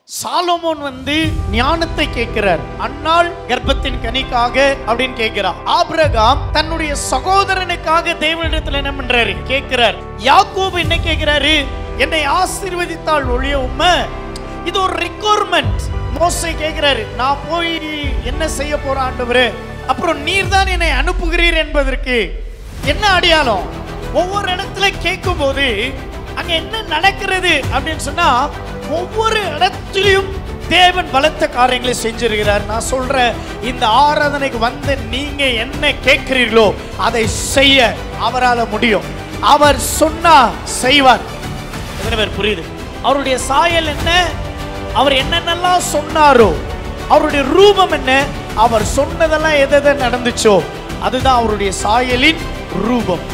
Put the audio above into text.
Solomon வந்து ஞானத்தை கேட்கிறார் அன்னாள் கர்ப்பத்தின் கனிக்காக அப்படின்னு கேட்கிறார் ஆபிரகாம் தன்னுடைய சகோதரனுக்காக தேவனிடத்துல என்ன பண்றாரு கேட்கிறார் யாக்கோபு என்ன கேட்கிறாரு என்னை ஆசீர்வதித்தால் ஒழிய உண்மை இது ஒரு ரிக்வயர்மெண்ட் மோசை கேட்கிறாரு நான் போய் என்ன செய்ய போற ஆண்டவரே அப்புறம் நீர் தான் என்னை அனுப்புகிறீர் என்பதற்கு என்ன அடையாளம் ஒவ்வொரு இடத்துல கேட்கும்போது அங்க என்ன நடக்கிறது அப்படின்னு சொன்னா ஒவ்வொரு இடத்திலும் தேவன் பலத்த காரியங்களை செஞ்சிருக்கிறார் நான் சொல்றேன் இந்த ஆராதனைக்கு வந்து நீங்க என்ன கேட்கிறீர்களோ அதை செய்ய அவரால முடியும் அவர் சொன்னா செய்வார் எத்தனை பேர் புரியுது அவருடைய சாயல் என்ன அவர் என்னென்னலாம் சொன்னாரோ அவருடைய ரூபம் என்ன அவர் சொன்னதெல்லாம் எதை எதை நடந்துச்சோ அதுதான் அவருடைய சாயலின் ரூபம்